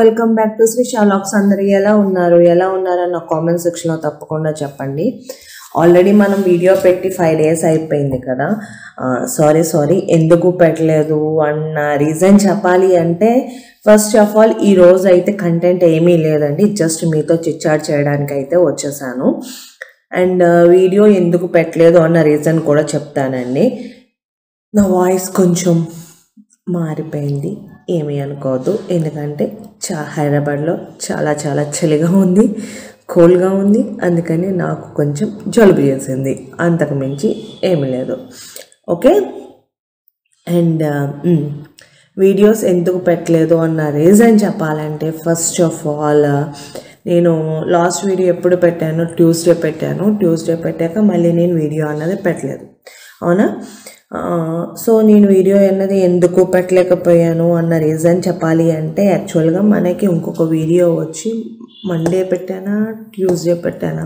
Welcome back to Sri Shalaks అందరు ఎలా ఉన్నారు ఎలా ఉన్నారో నా కామెంట్ సెక్షన్లో తప్పకుండా చెప్పండి ఆల్రెడీ మనం వీడియో పెట్టి ఫైవ్ డేస్ అయిపోయింది కదా సారీ సారీ ఎందుకు పెట్టలేదు అన్న రీజన్ చెప్పాలి అంటే ఫస్ట్ ఆఫ్ ఆల్ ఈ రోజు అయితే కంటెంట్ ఏమీ లేదండి జస్ట్ మీతో చిట్చాట్ చేయడానికి అయితే వచ్చేసాను అండ్ వీడియో ఎందుకు పెట్టలేదు అన్న రీజన్ కూడా చెప్తానండి నా వాయిస్ కొంచెం మారిపోయింది ఏమీ అనుకోవద్దు ఎందుకంటే చా హైదరాబాద్లో చాలా చాలా చలిగా ఉంది కోల్డ్గా ఉంది అందుకని నాకు కొంచెం జలుబు చేసింది అంతకు మించి ఏమీ లేదు ఓకే అండ్ వీడియోస్ ఎందుకు పెట్టలేదు అన్న రీజన్ చెప్పాలంటే ఫస్ట్ ఆఫ్ ఆల్ నేను లాస్ట్ వీడియో ఎప్పుడు పెట్టాను ట్యూస్డే పెట్టాను ట్యూస్డే పెట్టాక మళ్ళీ నేను వీడియో అన్నది పెట్టలేదు అవునా సో నేను వీడియో అన్నది ఎందుకు పెట్టలేకపోయాను అన్న రీజన్ చెప్పాలి అంటే యాక్చువల్గా మనకి ఇంకొక వీడియో వచ్చి మండే పెట్టానా ట్యూస్డే పెట్టానా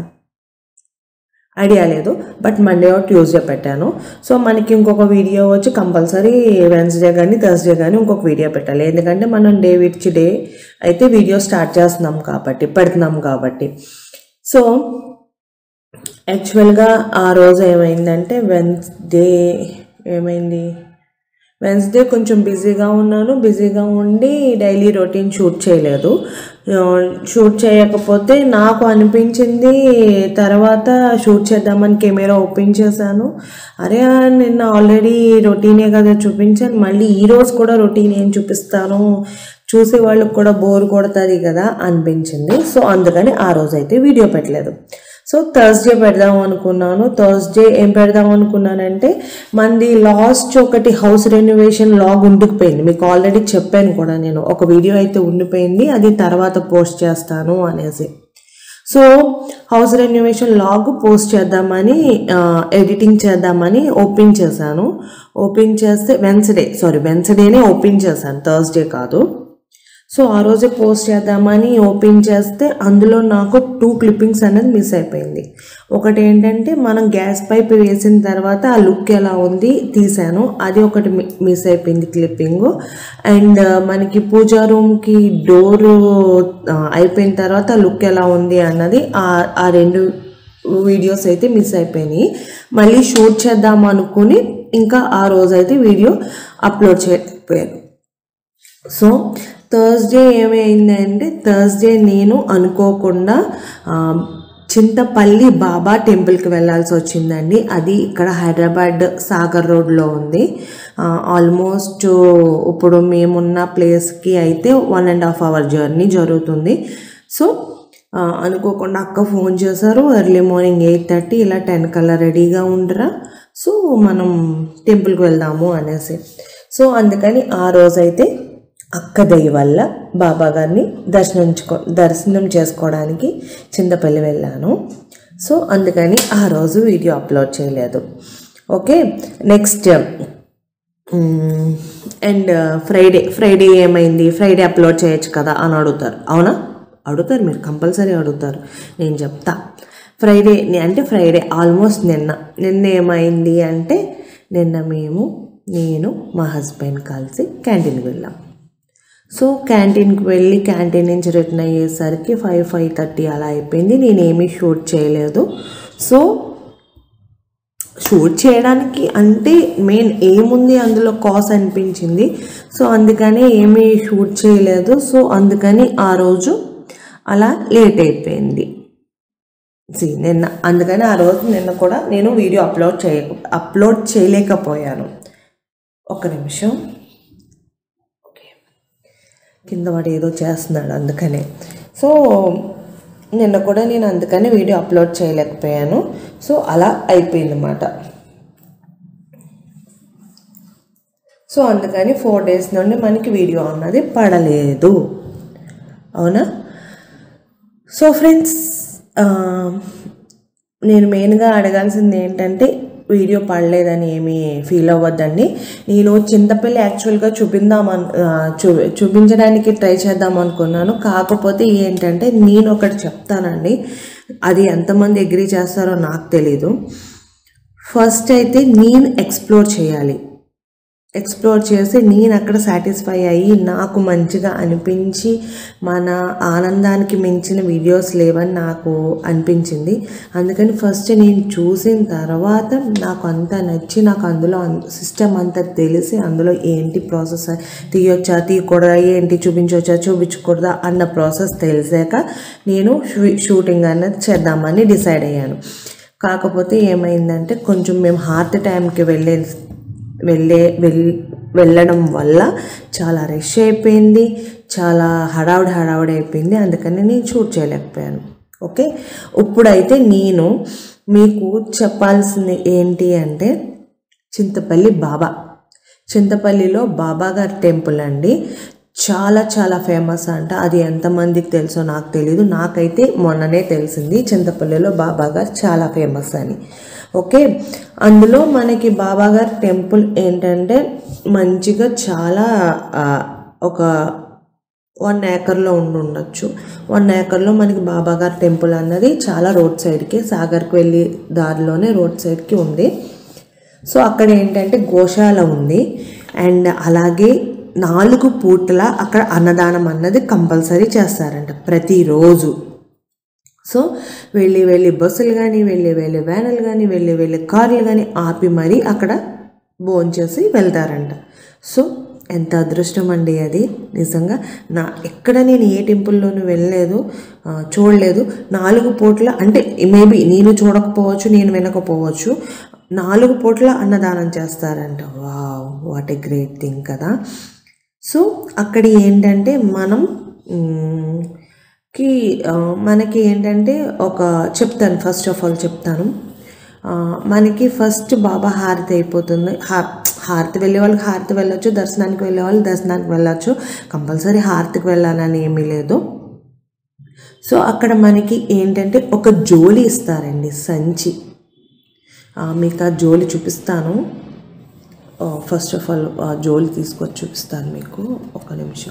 ఐడియా లేదు బట్ మండే ఆర్ ట్యూస్డే పెట్టాను సో మనకి ఇంకొక వీడియో వచ్చి కంపల్సరీ వెన్స్డే కానీ థర్స్డే కానీ ఇంకొక వీడియో పెట్టాలి ఎందుకంటే మనం డే విచ్ డే అయితే వీడియో స్టార్ట్ చేస్తున్నాం కాబట్టి పెడుతున్నాం కాబట్టి సో యాక్చువల్గా ఆ రోజు ఏమైందంటే వెన్స్డే ఏమైంది వెన్స్డే కొంచెం బిజీగా ఉన్నాను బిజీగా ఉండి డైలీ రొటీన్ షూట్ చేయలేదు షూట్ చేయకపోతే నాకు అనిపించింది తర్వాత షూట్ చేద్దామని కెమెరా ఓపెన్ చేశాను అరే నిన్న ఆల్రెడీ రొటీనే కదా చూపించాను మళ్ళీ ఈరోజు కూడా రొటీన్ ఏం చూపిస్తాను చూసే వాళ్ళకి కూడా బోర్ కొడుతుంది కదా అనిపించింది సో అందుకని ఆ రోజు అయితే వీడియో పెట్టలేదు సో థర్స్డే పెడదాం అనుకున్నాను థర్స్డే ఏం పెడదాం అనుకున్నానంటే మంది లాస్ట్ ఒకటి హౌస్ రెన్యువేషన్ లాగ్ ఉండిపోయింది మీకు ఆల్రెడీ చెప్పాను కూడా నేను ఒక వీడియో అయితే ఉండిపోయింది అది తర్వాత పోస్ట్ చేస్తాను అనేసి so house renovation vlog post చేద్దామని ఎడిటింగ్ చేద్దామని ఓపెన్ చేశాను ఓపెన్ చేస్తే వెన్స్డే సారీ వెన్స్డేనే ఓపెన్ చేశాను థర్స్డే కాదు సో ఆ రోజే పోస్ట్ చేద్దామని ఓపెన్ చేస్తే అందులో నాకు టూ క్లిప్పింగ్స్ అనేది మిస్ అయిపోయింది ఒకటి ఏంటంటే మనం గ్యాస్ పైప్ వేసిన తర్వాత ఆ లుక్ ఎలా ఉంది తీసాను అది ఒకటి మిస్ అయిపోయింది క్లిప్పింగ్ అండ్ మనకి పూజా రూమ్కి డోర్ అయిపోయిన తర్వాత లుక్ ఎలా ఉంది అన్నది ఆ రెండు వీడియోస్ అయితే మిస్ అయిపోయినాయి మళ్ళీ షూట్ చేద్దాం అనుకుని ఇంకా ఆ రోజు అయితే వీడియో అప్లోడ్ చేయలేకపోయాను సో థర్స్డే ఏమైందంటే థర్స్డే నేను అనుకోకుండా చింతపల్లి బాబా టెంపుల్కి వెళ్ళాల్సి వచ్చిందండి అది ఇక్కడ హైదరాబాద్ సాగర్ రోడ్లో ఉంది ఆల్మోస్ట్ ఇప్పుడు మేమున్న ప్లేస్కి అయితే one and half hour journey జరుగుతుంది సో అనుకోకుండా అక్క ఫోన్ చేశారు ఎర్లీ మార్నింగ్ ఎయిట్ థర్టీ ఇలా టెన్ కల్లా రెడీగా ఉండరా సో మనం టెంపుల్కి వెళ్దాము అనేసి సో అందుకని ఆ రోజైతే అక్క దయ వల్ల బాబా గారిని దర్శనించుకో దర్శనం చేసుకోవడానికి చింతపల్లి వెళ్ళాను సో అందుకని ఆ రోజు వీడియో అప్లోడ్ చేయలేదు okay next and Friday Friday ఏమైంది ఫ్రైడే అప్లోడ్ చేయొచ్చు కదా అని అడుగుతారు అవునా అడుగుతారు మీరు కంపల్సరీ అడుగుతారు నేను చెప్తా ఫ్రైడే అంటే ఫ్రైడే ఆల్మోస్ట్ నిన్న నిన్న ఏమైంది అంటే నిన్న మేము నేను మా హస్బెండ్ కలిసి క్యాంటీన్కి వెళ్ళాం సో క్యాంటీన్కి వెళ్ళి క్యాంటీన్ నుంచి రిటర్న్ అయ్యేసరికి ఫైవ్ ఫైవ్ థర్టీ అలా అయిపోయింది నేనేమీ షూట్ చేయలేదు సో షూట్ చేయడానికి అంటే మెయిన్ ఏముంది అందులో కాస్ అనిపించింది సో అందుకని ఏమీ షూట్ చేయలేదు సో అందుకని ఆ రోజు అలా లేట్ అయిపోయింది సి నిన్న అందుకని ఆ రోజు నిన్న కూడా నేను వీడియో అప్లోడ్ చేయ అప్లోడ్ చేయలేకపోయాను ఒక నిమిషం కింద వాడు ఏదో చేస్తున్నాడు అందుకనే సో నిన్న కూడా నేను అందుకని వీడియో అప్లోడ్ చేయలేకపోయాను సో అలా అయిపోయిందన్నమాట సో అందుకని ఫోర్ డేస్ నుండి మనకి వీడియో అన్నది పడలేదు అవునా సో ఫ్రెండ్స్ నేను మెయిన్గా అడగాల్సింది ఏంటంటే వీడియో పడలేదని ఏమీ ఫీల్ అవ్వద్దండి నేను చింతపల్లి యాక్చువల్గా చూపిందాం చూ చూపించడానికి ట్రై చేద్దాం అనుకున్నాను కాకపోతే ఏంటంటే నేను ఒకటి చెప్తానండి అది ఎంతమంది అగ్రీ చేస్తారో నాకు తెలీదు ఫస్ట్ అయితే నేను ఎక్స్ప్లోర్ చేయాలి ఎక్స్ప్లోర్ చేసి నేను అక్కడ సాటిస్ఫై అయ్యి నాకు మంచిగా అనిపించి మన ఆనందానికి మించిన వీడియోస్ లేవని నాకు అనిపించింది అందుకని ఫస్ట్ నేను చూసిన తర్వాత నాకు అంతా నచ్చి నాకు అందులో సిస్టమ్ అంతా తెలిసి అందులో ఏంటి ప్రాసెస్ తీయొచ్చా తీయకూడదా ఏంటి చూపించవచ్చా చూపించకూడదా అన్న ప్రాసెస్ తెలిసాక నేను షూ- షూటింగ్ అన్నది చేద్దామని డిసైడ్ అయ్యాను కాకపోతే ఏమైందంటే కొంచెం మేము హార్ట్ టైంకి వెళ్ళే వెళ్ళే వెల్ వెళ్ళడం వల్ల చాలా రష్ అయిపోయింది చాలా హడావుడి హడావుడి అయిపోయింది అందుకని నేను షూట్ చేయలేకపోయాను ఓకే ఇప్పుడైతే నేను మీకు చెప్పాల్సింది ఏంటి అంటే చింతపల్లి బాబా చింతపల్లిలో బాబా గారి టెంపుల్ అండి చాలా చాలా ఫేమస్ అంట అది ఎంతమందికి తెలుసో నాకు తెలీదు నాకైతే మొన్ననే తెలిసింది చింతపల్లిలో బాబా గారు చాలా ఫేమస్ అని ఓకే అందులో మనకి బాబా గారి టెంపుల్ ఏంటంటే మంచిగా చాలా ఆ, ఒక వన్ ఏకర్లో ఉండి ఉండొచ్చు వన్ ఏకర్లో మనకి బాబాగారి టెంపుల్ అన్నది చాలా రోడ్ సైడ్కి సాగర్కి వెళ్ళి దారిలోనే రోడ్ సైడ్కి ఉంది సో అక్కడ ఏంటంటే గోశాల ఉంది అండ్ అలాగే నాలుగు పూటల అక్కడ అన్నదానం అన్నది కంపల్సరీ చేస్తారంట ప్రతిరోజు సో వెళ్ళి వెళ్ళి బస్సులు కానీ వెళ్ళి వెళ్ళి వ్యానులు కానీ వెళ్ళి వెళ్ళి కార్లు కానీ ఆపి మరీ అక్కడ భోంచేసి వెళ్తారంట సో ఎంత అదృష్టం అండి అది నిజంగా నా ఎక్కడ నేను ఏ టెంపుల్లోనూ వెళ్ళలేదు ఆ, చూడలేదు నాలుగు పూట్ల అంటే మేబీ నేను చూడకపోవచ్చు నేను వినకపోవచ్చు నాలుగు పూట్ల అన్నదానం చేస్తారంట wow what a great thing కదా సో అక్కడ ఏంటంటే మనం మ్, కి ఆ, మనకి ఏంటంటే ఒక చెప్తాను ఫస్ట్ ఆఫ్ ఆల్ చెప్తాను ఆ, మనకి ఫస్ట్ బాబా హారతి అయిపోతుంది హా- హారతి వెళ్ళే వాళ్ళకి హారతి వెళ్ళొచ్చు దర్శనానికి వెళ్ళే వాళ్ళు దర్శనానికి వెళ్ళొచ్చు కంపల్సరీ హారతికి వెళ్ళాలని ఏమీ లేదు సో అక్కడ మనకి ఏంటంటే ఒక జోలి ఇస్తారండి సంచి ఆ, మీకు ఆ జోలి చూపిస్తాను ఫస్ట్ ఆఫ్ ఆల్ ఆ జోలి తీసుకొచ్చి చూపిస్తాను మీకు ఒక నిమిషం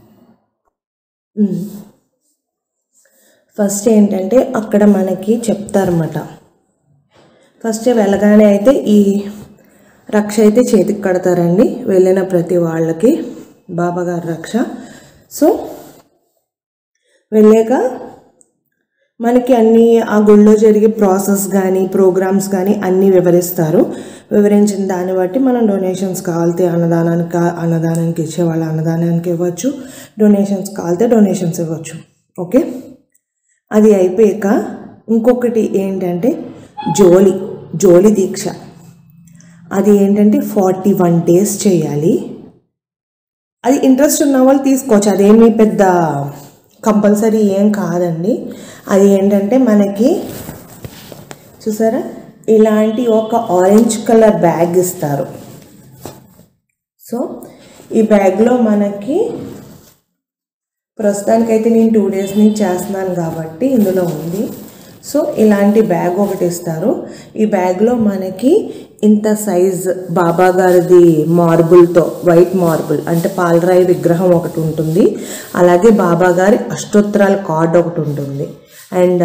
మ్. ఫస్ట్ ఏంటంటే అక్కడ మనకి చెప్తారన్నమాట ఫస్ట్ వెళ్ళగానే అయితే ఈ రక్ష అయితే చేతికి కడతారండి వెళ్ళిన ప్రతి వాళ్ళకి బాబాగారి రక్ష సో వెళ్ళాక మనకి అన్ని ఆ గుళ్ళో జరిగే ప్రాసెస్ కానీ ప్రోగ్రామ్స్ కానీ అన్నీ వివరిస్తారు వివరించిన దాన్ని బట్టి మనం డొనేషన్స్ కావాలితే అన్నదానానికి కా- అన్నదానానికి ఇచ్చే వాళ్ళ అన్నదానానికి ఇవ్వచ్చు డొనేషన్స్ కావాలితే డొనేషన్స్ ఇవ్వచ్చు ఓకే అది అయిపోయాక ఇంకొకటి ఏంటంటే జోలి జోలి దీక్ష అది ఏంటంటే ఫార్టీ వన్ డేస్ చేయాలి అది ఇంట్రెస్ట్ ఉన్న వాళ్ళు తీసుకోవచ్చు అదేమీ పెద్ద కంపల్సరీ ఏం కాదండి అది ఏంటంటే మనకి చూసారా ఇలాంటి ఒక ఆరెంజ్ కలర్ బ్యాగ్ ఇస్తారు సో ఈ బ్యాగ్లో మనకి ప్రస్తుతానికైతే నేను టూ డేస్ నుంచి చేస్తున్నాను కాబట్టి ఇందులో ఉంది సో ఇలాంటి బ్యాగ్ ఒకటి ఇస్తారు ఈ బ్యాగ్లో మనకి ఇంత సైజ్ బాబా గారిది మార్బుల్తో వైట్ మార్బుల్ అంటే పాలరాయి విగ్రహం ఒకటి ఉంటుంది అలాగే బాబా గారి అష్టోత్తరాల కార్డ్ ఒకటి ఉంటుంది అండ్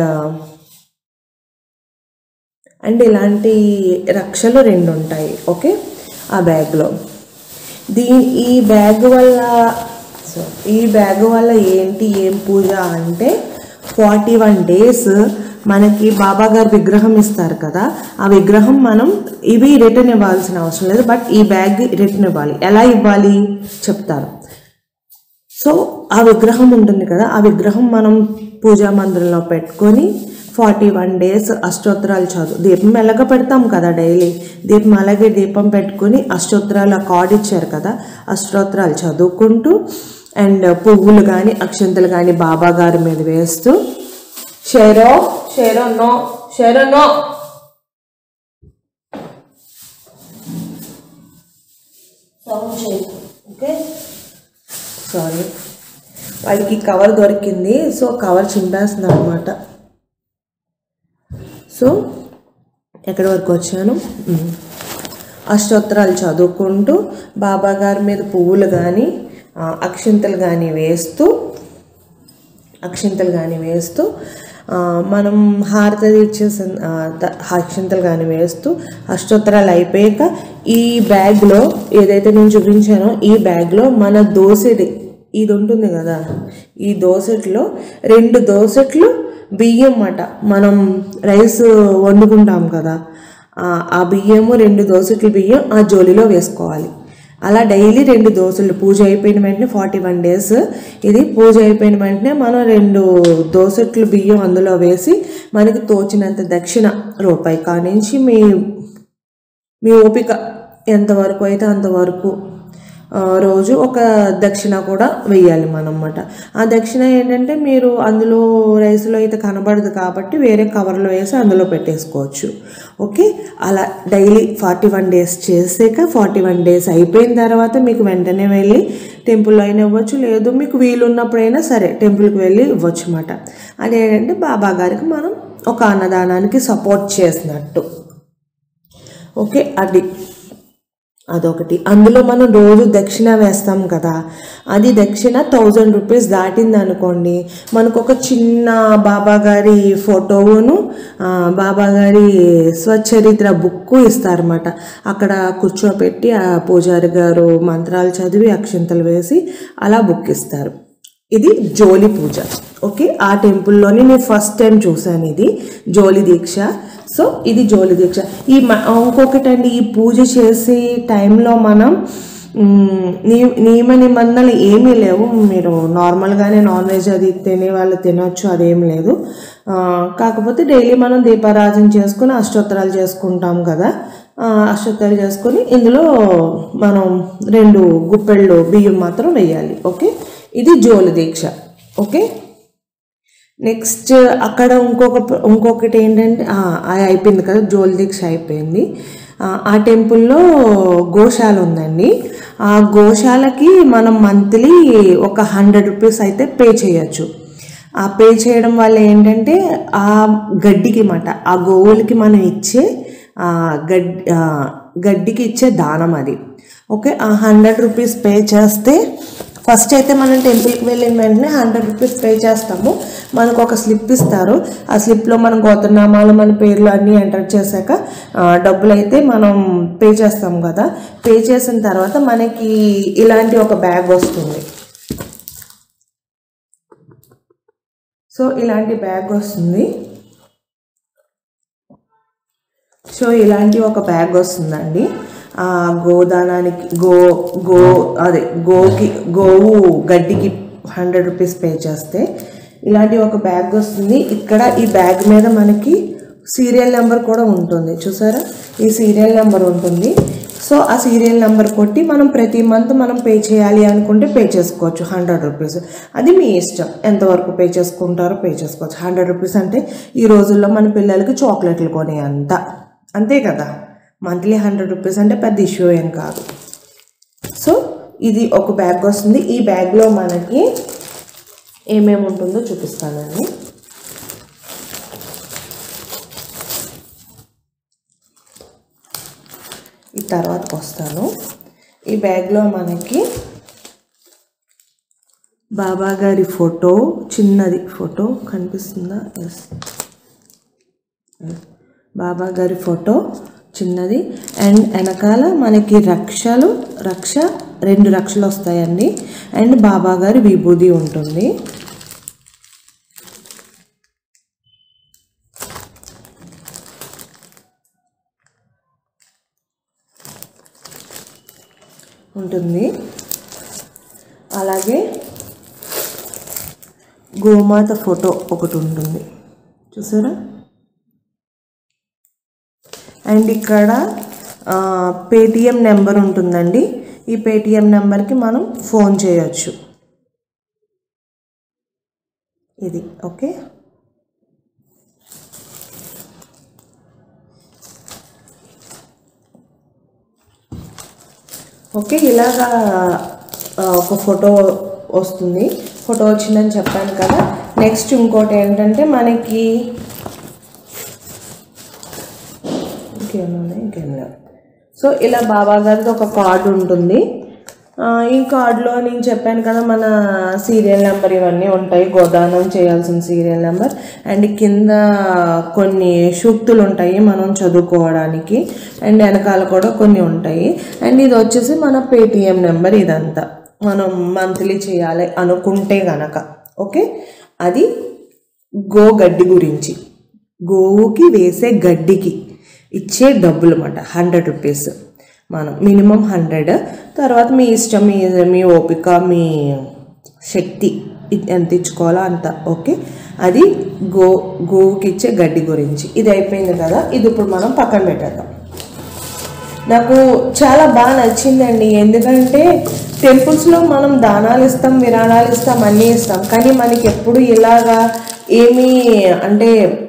అండ్ ఇలాంటి రక్షలు రెండు ఉంటాయి ఓకే ఆ బ్యాగ్లో దీ ఈ బ్యాగ్ వల్ల సో ఈ బ్యాగ్ వల్ల ఏంటి ఏం పూజ అంటే ఫార్టీ వన్ డేస్ మనకి బాబా గారి విగ్రహం ఇస్తారు కదా ఆ విగ్రహం మనం ఇవి రిటర్న్ ఇవ్వాల్సిన అవసరం లేదు బట్ ఈ బ్యాగ్ రిటర్న్ ఇవ్వాలి ఎలా ఇవ్వాలి చెప్తారు సో ఆ విగ్రహం ఉంటుంది కదా ఆ విగ్రహం మనం పూజా మందిరంలో పెట్టుకొని ఫార్టీ వన్ డేస్ అష్టోత్తరాలు చదువు దీపం ఎలాగ పెడతాం కదా డైలీ దీపం అలాగే దీపం పెట్టుకొని అష్టోత్తరాలు కార్డ్ ఇచ్చారు కదా అష్టోత్తరాలు చదువుకుంటూ అండ్ పువ్వులు కానీ అక్షంతలు కానీ బాబా గారి మీద వేస్తూ షేరో షేరో నో షేరో నో సౌండ్ చేయి ఓకే సారీ వాడికి కవర్ దొరికింది సో కవర్ చింపేస్తుంది అనమాట సో ఎక్కడి వరకు వచ్చాను ఉమ్. అష్టోత్తరాలు చదువుకుంటూ బాబా గారి మీద పువ్వులు కానీ అక్షింతలు కానీ వేస్తూ అక్షింతలు కానీ వేస్తూ ఆ, మనం హారతి ఇచ్చే సం- ఆ, ద- అక్షంతలు కానీ వేస్తూ అష్టోత్తరాలు అయిపోయాక ఈ బ్యాగ్లో ఏదైతే నేను చూపించానో ఈ బ్యాగ్లో మన దోసెడి ఇది ఉంటుంది కదా ఈ దోసెట్లో రెండు దోసెట్లు బియ్యం అన్నమాట మనం రైస్ వండుకుంటాం కదా ఆ ఆ బియ్యము రెండు దోసెట్లు బియ్యం ఆ జోలిలో వేసుకోవాలి అలా డైలీ రెండు దోశలు పూజ అయిపోయిన వెంటనే ఫార్టీ వన్ డేస్ ఇది పూజ అయిపోయిన వెంటనే మనం రెండు దోసెట్లు బియ్యం అందులో వేసి మనకి తోచినంత దక్షిణ రూపాయి కానించి మీ మీ ఓపిక ఎంతవరకు అయితే అంతవరకు ఆ, రోజు ఒక దక్షిణ కూడా వెయ్యాలి మనం అన్నమాట ఆ దక్షిణ ఏంటంటే మీరు అందులో రైస్లో అయితే కనబడదు కాబట్టి వేరే కవర్లో వేసి అందులో పెట్టేసుకోవచ్చు ఓకే అలా డైలీ ఫార్టీ వన్ డేస్ చేసాక ఫార్టీ వన్ డేస్ అయిపోయిన తర్వాత మీకు వెంటనే వెళ్ళి టెంపుల్లో అయినా ఇవ్వచ్చు లేదు మీకు వీలు ఉన్నప్పుడైనా సరే టెంపుల్కి వెళ్ళి ఇవ్వచ్చు అన్నమాట అదేంటంటే బాబా గారికి మనం ఒక అన్నదానానికి సపోర్ట్ చేసినట్టు ఓకే అది అదొకటి అందులో మనం రోజు దక్షిణ వేస్తాం కదా అది దక్షిణ థౌజండ్ రూపీస్ దాటింది అనుకోండి మనకు ఒక చిన్న బాబా గారి ఫోటోను ఆ, బాబా గారి స్వచరిత్ర బుక్ ఇస్తారన్నమాట అక్కడ కూర్చోపెట్టి ఆ పూజారి గారు మంత్రాలు చదివి అక్షింతలు వేసి అలా బుక్ ఇస్తారు ఇది జోలి పూజ ఓకే ఆ టెంపుల్లోనే నేను ఫస్ట్ టైం చూశాను ఇది జోలి దీక్ష సో ఇది జోలి దీక్ష ఈ మ- ఇంకొకటి అండి ఈ పూజ చేసే టైంలో మనం మ్, నీ- నియమ నిబంధనలు ఏమీ లేవు మీరు నార్మల్గానే నాన్ వెజ్ అది తినే వాళ్ళు తినొచ్చు అదేం లేదు ఆ, కాకపోతే డైలీ మనం దీపారాధన చేసుకుని అష్టోత్తరాలు చేసుకుంటాం కదా ఆ, అష్టోత్తరాలు చేసుకొని ఇందులో మనం రెండు గుప్పెళ్ళు బియ్యం మాత్రం వేయాలి ఓకే ఇది జోలు దీక్ష ఓకే నెక్స్ట్ అక్కడ ఇంకొక ఇంకొకటి ఏంటంటే ఆ, అది అయిపోయింది కదా జోల్ దీక్ష అయిపోయింది ఆ, ఆ టెంపుల్లో గోశాల ఉందండి ఆ గోశాలకి మనం మంత్లీ ఒక హండ్రెడ్ రూపీస్ అయితే పే చేయొచ్చు ఆ పే చేయడం వల్ల ఏంటంటే ఆ గడ్డికి మాట ఆ గోవులకి మనం ఇచ్చే ఆ గడ్డి ఆ, గడ్డికి ఇచ్చే దానం అది ఓకే ఆ హండ్రెడ్ రూపీస్ పే చేస్తే ఫస్ట్ అయితే మనం టెంపుల్కి వెళ్ళిన వెంటనే హండ్రెడ్ రూపీస్ పే చేస్తాము మనకు ఒక స్లిప్ ఇస్తారు ఆ స్లిప్లో మన గోత్రనామాలు మన పేర్లు అన్నీ ఎంటర్ చేశాక ఆ, డబ్బులు అయితే మనం పే చేస్తాం కదా పే చేసిన తర్వాత మనకి ఇలాంటి ఒక బ్యాగ్ వస్తుంది సో ఇలాంటి బ్యాగ్ వస్తుంది సో ఇలాంటి ఒక బ్యాగ్ వస్తుందండి ఆ గోదానానికి గో గో అదే గోకి గోవు గడ్డికి హండ్రెడ్ రూపీస్ పే చేస్తే ఇలాంటి ఒక బ్యాగ్ వస్తుంది ఇక్కడ ఈ బ్యాగ్ మీద మనకి సీరియల్ నెంబర్ కూడా ఉంటుంది చూసారా ఈ సీరియల్ నెంబర్ ఉంటుంది సో ఆ సీరియల్ నెంబర్ కొట్టి మనం ప్రతి మంత్ మనం పే చేయాలి అనుకుంటే పే చేసుకోవచ్చు హండ్రెడ్ రూపీస్ అది మీ ఇష్టం ఎంతవరకు పే చేసుకుంటారో పే చేసుకోవచ్చు హండ్రెడ్ రూపీస్ అంటే ఈ రోజుల్లో మన పిల్లలకి చాక్లెట్లు కొనే అంత అంతే కదా మంత్లీ హండ్రెడ్ రూపీస్ అంటే పెద్ద ఇష్యూ ఏం కాదు సో ఇది ఒక బ్యాగ్ వస్తుంది ఈ బ్యాగ్లో మనకి ఏమేమి ఉంటుందో చూపిస్తానండి ఈ తర్వాతకి వస్తాను ఈ బ్యాగ్లో మనకి బాబా గారి ఫోటో చిన్నది ఫోటో కనిపిస్తుందా ఎస్ బాబా గారి ఫోటో చిన్నది అండ్ వెనకాల మనకి రక్షలు రక్ష రెండు రక్షలు వస్తాయండి అండ్ బాబా గారి విభూది ఉంటుంది ఉంటుంది అలాగే గోమాత ఫోటో ఒకటి ఉంటుంది చూసారా అండ్ ఇక్కడ పేటిఎం నెంబర్ ఉంటుందండి ఈ పేటిఎం నెంబర్కి మనం ఫోన్ చేయొచ్చు ఇది ఓకే ఓకే ఇలాగా ఆ, ఒక ఫోటో వస్తుంది ఫోటో వచ్చిందని చెప్పాను కదా నెక్స్ట్ ఇంకోటి ఏంటంటే మనకి ఇంకేమున్నాయి ఇంకేం లేవు సో ఇలా బాబా గారిది ఒక కార్డు ఉంటుంది ఆ, ఈ కార్డులో నేను చెప్పాను కదా మన సీరియల్ నెంబర్ ఇవన్నీ ఉంటాయి గోదానం చేయాల్సిన సీరియల్ నెంబర్ అండ్ కింద కొన్ని సూక్తులు ఉంటాయి మనం చదువుకోవడానికి అండ్ వెనకాల కూడా కొన్ని ఉంటాయి అండ్ ఇది వచ్చేసి మన పేటిఎం నెంబర్ ఇదంతా మనం మంత్లీ చేయాలి అనుకుంటే గనక ఓకే అది గో గడ్డి గురించి గోవుకి వేసే గడ్డికి ఇచ్చే డబ్బులు అన్నమాట హండ్రెడ్ రూపీస్ మనం మినిమం హండ్రెడ్ తర్వాత మీ ఇష్టం మీ మీ ఓపిక మీ శక్తి ఇ- ఎంత ఇచ్చుకోవాలో అంత ఓకే అది గో గోవుకి ఇచ్చే గడ్డి గురించి ఇది అయిపోయింది కదా ఇది ఇప్పుడు మనం పక్కన పెట్టేద్దాం నాకు చాలా బాగా నచ్చిందండి ఎందుకంటే టెంపుల్స్లో మనం దానాలు ఇస్తాం విరాళాలు ఇస్తాం అన్నీ ఇస్తాం కానీ మనకి ఎప్పుడు ఇలాగా ఏమీ అంటే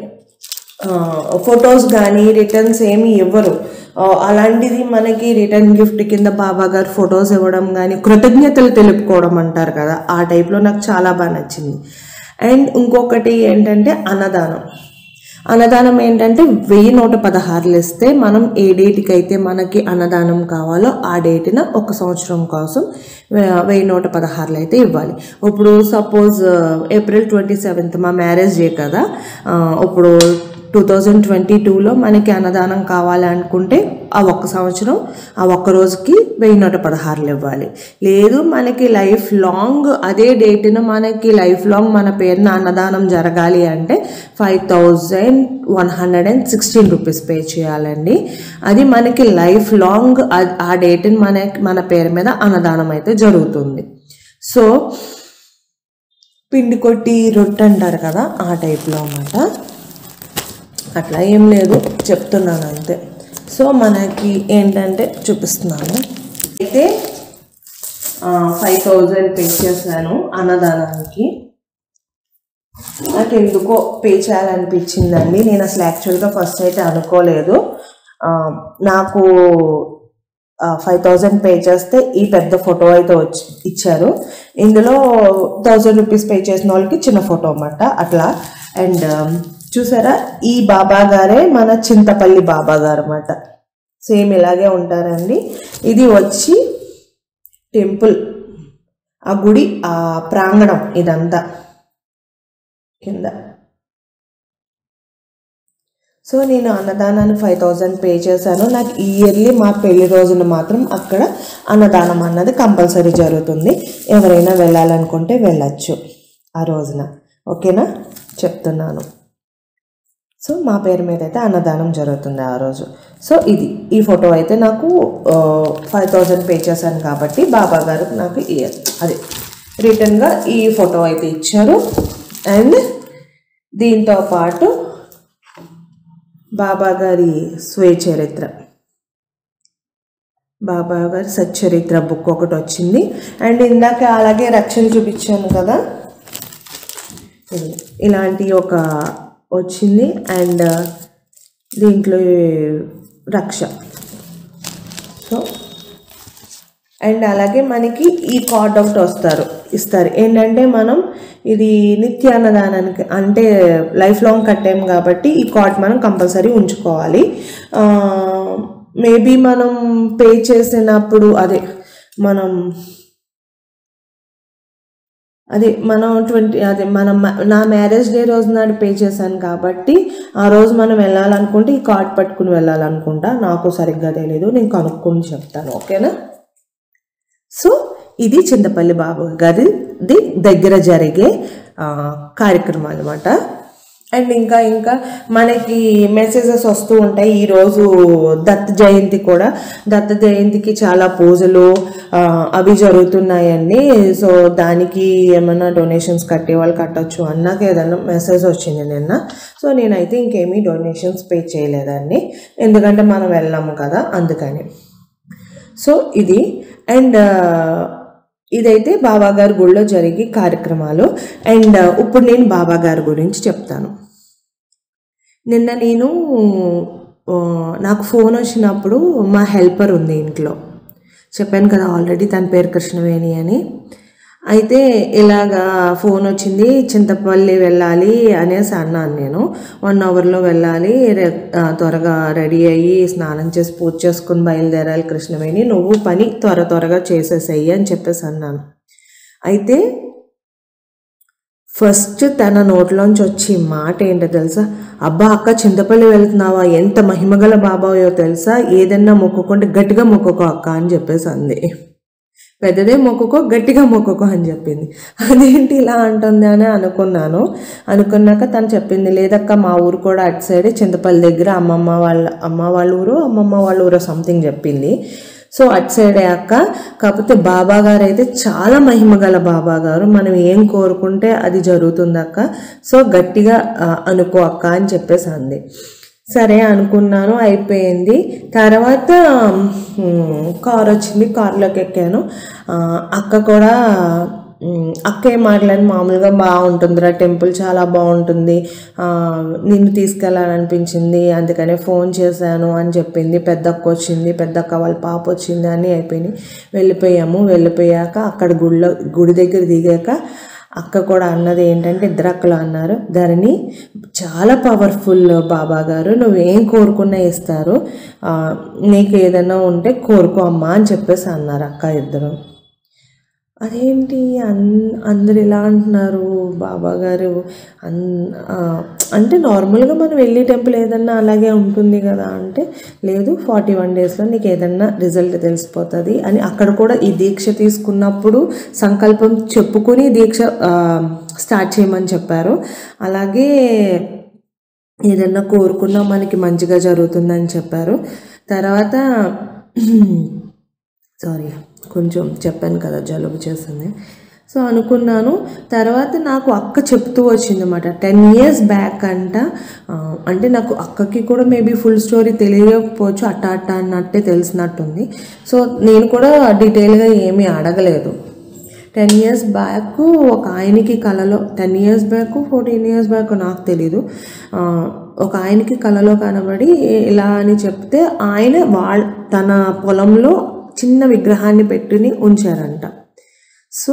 ఫొటోస్ కానీ రిటర్న్స్ ఏమి ఇవ్వరు ఆ, అలాంటిది మనకి రిటర్న్ గిఫ్ట్ కింద బాబా గారు ఫొటోస్ ఇవ్వడం కానీ కృతజ్ఞతలు తెలుపుకోవడం అంటారు కదా ఆ టైప్లో నాకు చాలా బాగా నచ్చింది అండ్ ఇంకొకటి ఏంటంటే అన్నదానం అన్నదానం ఏంటంటే వెయ్యి నూట పదహారులు ఇస్తే మనం ఏ డేట్కి అయితే మనకి అన్నదానం కావాలో ఆ డేట్న ఒక సంవత్సరం కోసం వె- వెయ్యి నూట పదహారులు అయితే ఇవ్వాలి ఇప్పుడు సపోజ్ ఏప్రిల్ ట్వంటీ సెవెంత్ మా మ్యారేజ్ డే కదా ఆ, ఇప్పుడు టూ థౌజండ్ ట్వంటీ టూలో మనకి అన్నదానం కావాలి అనుకుంటే ఆ ఒక్క సంవత్సరం ఆ ఒక్క రోజుకి వెయ్యి నూట పదహారులు ఇవ్వాలి లేదు మనకి లైఫ్ లాంగ్ అదే డేట్న మనకి లైఫ్ లాంగ్ మన పేరున అన్నదానం జరగాలి అంటే five thousand one hundred and sixteen rupees pay చేయాలండి అది మనకి లైఫ్ లాంగ్ ఆ- ఆ డేట్ని మన మన పేరు మీద అన్నదానం అయితే జరుగుతుంది సో పిండి కొట్టి రొట్టె అంటారు కదా ఆ టైప్లో అన్నమాట అట్లా ఏం లేదు చెప్తున్నాను అంతే సో మనకి ఏంటంటే చూపిస్తున్నాను అయితే ఫైవ్ థౌజండ్ పే చేశాను అన్నదానానికి నాకు ఎందుకో పే చేయాలనిపించిందండి నేను అసలు యాక్చువల్గా ఫస్ట్ అయితే అనుకోలేదు ఆ, నాకు ఫైవ్ థౌజండ్ పే చేస్తే ఈ పెద్ద ఫోటో అయితే వచ్చి ఇచ్చారు ఇందులో థౌజండ్ రూపీస్ పే చేసిన వాళ్ళకి చిన్న ఫోటో అన్నమాట అట్లా అండ్ చూసారా ఈ బాబా గారే మన చింతపల్లి బాబా గారు అన్నమాట సేమ్ ఇలాగే ఉంటారండి ఇది వచ్చి టెంపుల్ ఆ గుడి ఆ ప్రాంగణం ఇదంతా కింద సో నేను అన్నదానాన్ని ఫైవ్ థౌజండ్ పే చేశాను నాకు ఇయర్లీ మా పెళ్లి రోజున మాత్రం అక్కడ అన్నదానం అన్నది కంపల్సరీ జరుగుతుంది ఎవరైనా వెళ్ళాలనుకుంటే వెళ్ళచ్చు ఆ రోజున ఓకేనా చెప్తున్నాను సో మా పేరు మీద అయితే అన్నదానం జరుగుతుంది ఆ రోజు సో ఇది ఈ ఫోటో అయితే నాకు ఫైవ్ థౌజండ్ పే చేశాను కాబట్టి బాబా గారు నాకు ఈ అదే రిటర్న్గా ఈ ఫోటో అయితే ఇచ్చారు అండ్ దీంతో పాటు బాబా గారి స్వయ చరిత్ర బాబా గారి సచ్చరిత్ర బుక్ ఒకటి వచ్చింది అండ్ ఇందాక అలాగే రక్షణ చూపించాను కదా ఇది ఇలాంటి ఒక వచ్చింది అండ్ దీంట్లో రక్ష సో అండ్ అలాగే మనకి ఈ కార్డ్ ఒకటి వస్తారు ఇస్తారు ఏంటంటే మనం ఇది నిత్య అన్నదానానికి అంటే లైఫ్ లాంగ్ కట్టాం కాబట్టి ఈ కార్డ్ మనం కంపల్సరీ ఉంచుకోవాలి మేబీ మనం పే చేసినప్పుడు అదే మనం అదే మనం ట్వంటీ అదే మనం నా మ్యారేజ్ డే రోజు నాడు పే చేశాను కాబట్టి ఆ రోజు మనం వెళ్ళాలనుకుంటే ఈ కార్డ్ పట్టుకుని వెళ్ళాలనుకుంటా నాకు సరిగ్గా తెలియదు నేను కనుక్కొని చెప్తాను ఓకేనా సో ఇది చింతపల్లి బాబు గారిది దగ్గర జరిగే ఆ, కార్యక్రమం అనమాట అండ్ ఇంకా ఇంకా మనకి మెసేజెస్ వస్తూ ఉంటాయి ఈరోజు దత్త జయంతి కూడా దత్త జయంతికి చాలా పూజలు ఆ, అవి జరుగుతున్నాయండి సో దానికి ఏమైనా డొనేషన్స్ కట్టే వాళ్ళు కట్టొచ్చు అన్నాక ఏదైనా మెసేజ్ వచ్చింది నిన్న సో నేనైతే ఇంకేమీ డొనేషన్స్ పే చేయలేదండి ఎందుకంటే మనం వెళ్ళాము కదా అందుకని సో ఇది అండ్ ఇదైతే బాబా గారి గుళ్ళో జరిగే కార్యక్రమాలు అండ్ ఇప్పుడు నేను బాబా గారి గురించి చెప్తాను నిన్న నేను ఆ, నాకు ఫోన్ వచ్చినప్పుడు మా హెల్పర్ ఉంది ఇంట్లో చెప్పాను కదా ఆల్రెడీ తన పేరు కృష్ణవేణి అని అయితే ఇలాగా ఫోన్ వచ్చింది చింతపల్లి వెళ్ళాలి అనేసి అన్నాను నేను వన్ అవర్లో వెళ్ళాలి రె- ఆ, త్వరగా రెడీ అయ్యి స్నానం చేసి పూజ చేసుకుని బయలుదేరాలి కృష్ణవేణి నువ్వు పని త్వర త్వరగా చేసేసేయి అని చెప్పేసి అన్నాను అయితే ఫస్ట్ తన నోట్లోంచి వచ్చి మాట ఏంటో తెలుసా అబ్బా అక్క చింతపల్లి వెళ్తున్నావా ఎంత మహిమగల బాబాయో తెలుసా ఏదన్నా మొక్కుకుంటే గట్టిగా మొక్కుకో అక్క అని చెప్పేసి అంది పెద్దదే మొక్కుకో గట్టిగా మొక్కుకో అని చెప్పింది అదేంటి ఇలా అంటుంది అని అనుకున్నాను అనుకున్నాక తను చెప్పింది లేదక్క మా ఊరు కూడా అటు సైడ్ చింతపల్లి దగ్గర అమ్మమ్మ వాళ్ళ అమ్మ వాళ్ళ ఊరు అమ్మమ్మ వాళ్ళ ఊరు సంథింగ్ చెప్పింది సో అటు సైడే అక్క కాకపోతే బాబా గారు అయితే చాలా మహిమగల బాబా గారు మనం ఏం కోరుకుంటే అది జరుగుతుంది అక్క సో గట్టిగా ఆ, అనుకో అక్క అని చెప్పేసి అంది సరే అనుకున్నాను అయిపోయింది తర్వాత మ్, కార్ వచ్చింది కార్లోకి ఎక్కాను ఆ, అక్క కూడా మ్, అక్క ఏం మాట్లాడి మామూలుగా బాగుంటుందిరా టెంపుల్ చాలా బాగుంటుంది ఆ, నిన్ను తీసుకెళ్ళాలనిపించింది అందుకనే ఫోన్ చేశాను అని చెప్పింది పెద్దక్క వచ్చింది పెద్దక్క వాళ్ళ పాప వచ్చింది అని అయిపోయింది వెళ్ళిపోయాము వెళ్ళిపోయాక అక్కడ గుడిలో గుడి దగ్గర దిగాక అక్క కూడా అన్నది ఏంటంటే ఇద్దరు అక్కలు అన్నారు ధరణి చాలా పవర్ఫుల్ బాబా గారు నువ్వేం కోరుకున్నా ఇస్తారు ఆ, నీకు ఏదైనా ఉంటే కోరుకో అమ్మా అని చెప్పేసి అన్నారు అక్క ఇద్దరు అదేంటి అన్ అందరు ఇలా అంటున్నారు బాబా గారు అన్ ఆ, అంటే నార్మల్గా మనం వెళ్ళే టెంపుల్ ఏదన్నా అలాగే ఉంటుంది కదా అంటే లేదు ఫార్టీ వన్ డేస్లో నీకు ఏదన్నా రిజల్ట్ తెలిసిపోతుంది అని అక్కడ కూడా ఈ దీక్ష తీసుకున్నప్పుడు సంకల్పం చెప్పుకొని దీక్ష ఆ, స్టార్ట్ చేయమని చెప్పారు అలాగే ఏదన్నా కోరుకున్నా మనకి మంచిగా జరుగుతుందని చెప్పారు తర్వాత సారీ కొంచెం చెప్పాను కదా జలుబు చేసింది సో అనుకున్నాను తర్వాత నాకు అక్క చెప్తూ వచ్చిందన్నమాట టెన్ ఇయర్స్ బ్యాక్ అంట ఆ, అంటే నాకు అక్కకి కూడా మేబీ ఫుల్ స్టోరీ తెలియకపోవచ్చు అట్ట అట్ట అన్నట్టే తెలిసినట్టుంది సో నేను కూడా డీటెయిల్గా ఏమీ అడగలేదు టెన్ ఇయర్స్ బ్యాక్ ఒక ఆయనకి కలలో ten years back fourteen years back నాకు తెలీదు ఆ, ఒక ఆయనకి కలలో కనబడి ఇలా అని చెప్తే ఆయన వాళ్ళ తన పొలంలో చిన్న విగ్రహాన్ని పెట్టుని ఉంచారంట సో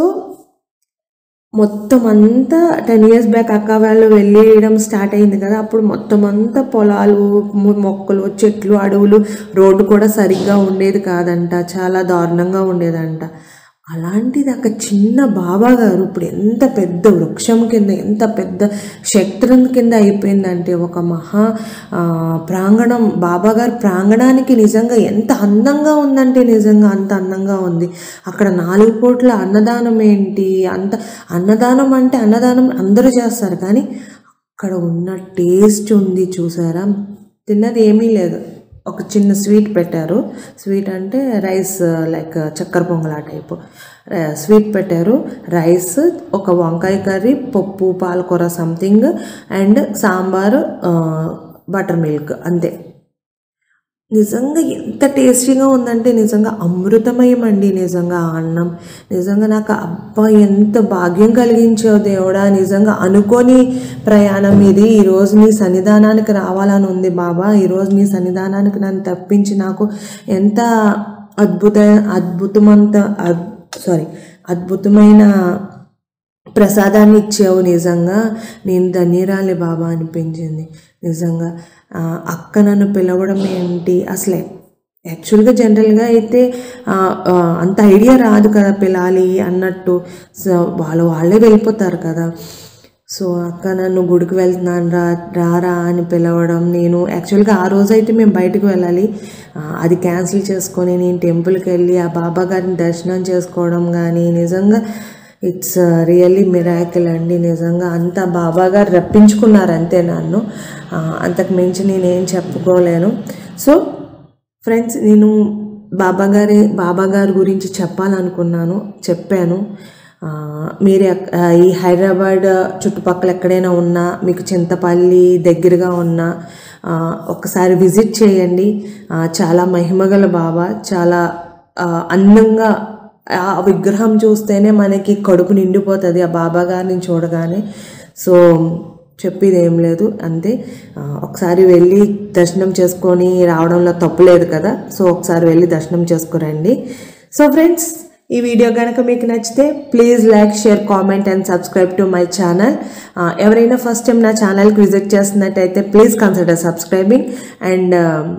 మొత్తం అంతా టెన్ ఇయర్స్ బ్యాక్ అక్క వాళ్ళు వెళ్ళేయడం స్టార్ట్ అయింది కదా అప్పుడు మొత్తం అంతా పొలాలు మొ- మొక్కలు చెట్లు అడవులు రోడ్డు కూడా సరిగ్గా ఉండేది కాదంట చాలా దారుణంగా ఉండేదంట అలాంటిది ఒక చిన్న బాబా గారు ఇప్పుడు ఎంత పెద్ద వృక్షం కింద ఎంత పెద్ద క్షేత్రం కింద అయిపోయిందంటే ఒక మహా ఆ, ప్రాంగణం బాబా గారి ప్రాంగణానికి నిజంగా ఎంత అందంగా ఉందంటే నిజంగా అంత అందంగా ఉంది అక్కడ నాలుగు కోట్ల అన్నదానం ఏంటి అంత అన్నదానం అంటే అన్నదానం అందరూ చేస్తారు కానీ అక్కడ ఉన్న టేస్ట్ ఉంది చూసారా తిన్నది ఏమీ లేదు ఒక చిన్న స్వీట్ పెట్టారు స్వీట్ అంటే రైస్ లైక్ చక్కెర పొంగల్ ఆ టైపు స్వీట్ పెట్టారు రైస్ ఒక వంకాయ కర్రీ పప్పు పాలకూర something and sambar butter milk అంతే నిజంగా ఎంత టేస్టీగా ఉందంటే నిజంగా అమృతమయం అండి నిజంగా ఆ అన్నం నిజంగా నాకు అబ్బా ఎంత భాగ్యం కలిగించావు దేవుడా నిజంగా అనుకోని ప్రయాణం ఇది ఈరోజు నీ సన్నిధానానికి రావాలని ఉంది బాబా ఈరోజు నీ సన్నిధానానికి నన్ను తప్పించి నాకు ఎంత అద్భుత అద్భుతమంత సారీ అద్భుతమైన ప్రసాదాన్ని ఇచ్చావు నిజంగా నేను ధన్యరాలి బాబా అనిపించింది నిజంగా ఆ, అక్క నన్ను పిలవడం ఏంటి అసలే యాక్చువల్గా జనరల్గా అయితే ఆ, ఆ, అంత ఐడియా రాదు కదా పిలాలి అన్నట్టు సో వాళ్ళు వాళ్ళే వెళ్ళిపోతారు కదా సో అక్క నన్ను గుడికి వెళ్తున్నాను రా రారా అని పిలవడం నేను యాక్చువల్గా ఆ రోజు అయితే మేము బయటకు వెళ్ళాలి ఆ, అది క్యాన్సిల్ చేసుకొని నేను టెంపుల్కి వెళ్ళి ఆ బాబా గారిని దర్శనం చేసుకోవడం కానీ నిజంగా ఇట్స్ రియల్లీ మిరాకిల్ అండి నిజంగా అంత బాబా గారు రప్పించుకున్నారు అంతే నన్ను ఆ, అంతకు మించి నేనేం చెప్పుకోలేను సో ఫ్రెండ్స్ నేను బాబా గారి బాబా గారి గురించి చెప్పాలనుకున్నాను చెప్పాను ఆ, మీరు ఎక్- ఆ, ఈ హైదరాబాద్ చుట్టుపక్కల ఎక్కడైనా ఉన్నా మీకు చింతపల్లి దగ్గరగా ఉన్నా ఆ, ఒకసారి విజిట్ చేయండి ఆ, చాలా మహిమగల బాబా చాలా ఆ, అందంగా ఆ విగ్రహం చూస్తేనే మనకి కడుపు నిండిపోతుంది ఆ బాబా గారిని చూడగానే సో చెప్పేది ఏం లేదు అంతే ఆ, ఒకసారి వెళ్ళి దర్శనం చేసుకొని రావడంలో తప్పు లేదు కదా సో ఒకసారి వెళ్ళి దర్శనం చేసుకురండి సో ఫ్రెండ్స్ ఈ వీడియో కనుక మీకు నచ్చితే please like share comment and subscribe to my channel ఎవరైనా ఫస్ట్ టైం నా ఛానల్కి విజిట్ చేస్తున్నట్టయితే ప్లీజ్ కన్సిడర్ సబ్స్క్రైబింగ్ అండ్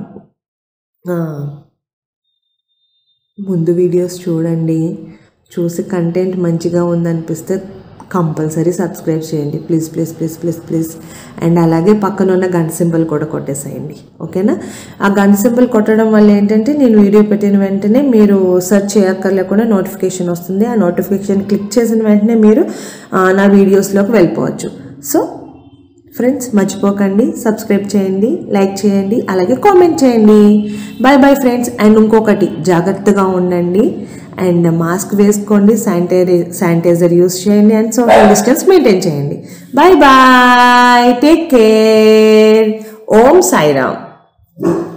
ముందు వీడియోస్ చూడండి చూసి కంటెంట్ మంచిగా ఉందనిపిస్తే కంపల్సరీ సబ్స్క్రైబ్ చేయండి please please please please please and అలాగే పక్కన ఉన్న గంట సింబల్ కూడా కొట్టేసేయండి ఓకేనా ఆ గంట సింబల్ కొట్టడం వల్ల ఏంటంటే నేను వీడియో పెట్టిన వెంటనే మీరు సెర్చ్ చేయక్కర్లేకుండా నోటిఫికేషన్ వస్తుంది ఆ నోటిఫికేషన్ క్లిక్ చేసిన వెంటనే మీరు ఆ, నా వీడియోస్లోకి వెళ్ళిపోవచ్చు సో ఫ్రెండ్స్ మర్చిపోకండి సబ్స్క్రైబ్ చేయండి లైక్ చేయండి అలాగే కామెంట్ చేయండి బాయ్ బాయ్ ఫ్రెండ్స్ అండ్ ఇంకొకటి జాగ్రత్తగా ఉండండి అండ్ మాస్క్ వేసుకోండి శానిటైజర్ శానిటైజర్ యూస్ చేయండి అండ్ సోషల్ డిస్టెన్స్ మెయింటైన్ చేయండి bye bye take care Om Sairam